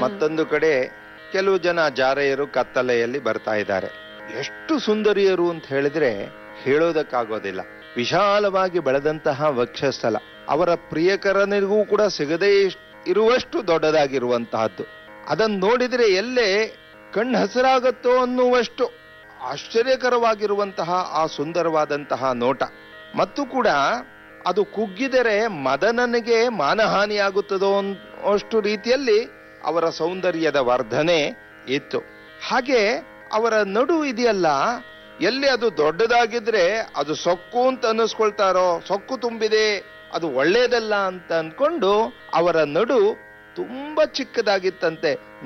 ಮತ್ತೊಂದು ಕಡೆ ಕೆಲವು ಜನ ಜಾರೆಯರು ಕತ್ತಲೆಯಲ್ಲಿ ಬರ್ತಾ ಇದ್ದಾರೆ ಎಷ್ಟು ಸುಂದರಿಯರು ಅಂತ ಹೇಳಿದ್ರೆ ಹೇಳೋದಕ್ಕಾಗೋದಿಲ್ಲ ವಿಶಾಲವಾಗಿ ಬೆಳೆದಂತಹ ವಕ್ಷಸ್ಥಲ ಅವರ ಪ್ರಿಯಕರನಿಗೂ ಕೂಡ ಸಿಗದೇ ಇಷ್ಟ್- ಇರುವಷ್ಟು ದೊಡ್ಡದಾಗಿರುವಂತಹದ್ದು ಅದನ್ನು ನೋಡಿದ್ರೆ ಎಲ್ಲೇ ಕಣ್ಣು ಹಸಿರಾಗತ್ತೋ ಅನ್ನುವಷ್ಟು ಆಶ್ಚರ್ಯಕರವಾಗಿರುವಂತಹ ಆ ಸುಂದರವಾದಂತಹ ನೋಟ ಮತ್ತು ಕೂಡ ಅದು ಕುಗ್ಗಿದರೆ ಮದನನಿಗೆ ಮಾನಹಾನಿಯಾಗುತ್ತದೋ ಅಷ್ಟು ರೀತಿಯಲ್ಲಿ ಅವರ ಸೌಂದರ್ಯದ ವರ್ಧನೆ ಇತ್ತು ಹಾಗೆ ಅವರ ನಡು ಇದೆಯಲ್ಲ ಎಲ್ಲಿ ಅದು ದೊಡ್ಡದಾಗಿದ್ರೆ ಅದು ಸೊಕ್ಕು ಅಂತ ಅನ್ನಿಸ್ಕೊಳ್ತಾರೋ ಸೊಕ್ಕು ತುಂಬಿದೆ ಅದು ಒಳ್ಳೇದಲ್ಲ ಅಂತ ಅನ್ಕೊಂಡು ಅವರ ನಡು ತುಂಬಾ ಚಿಕ್ಕದಾಗಿತ್ತಂತೆ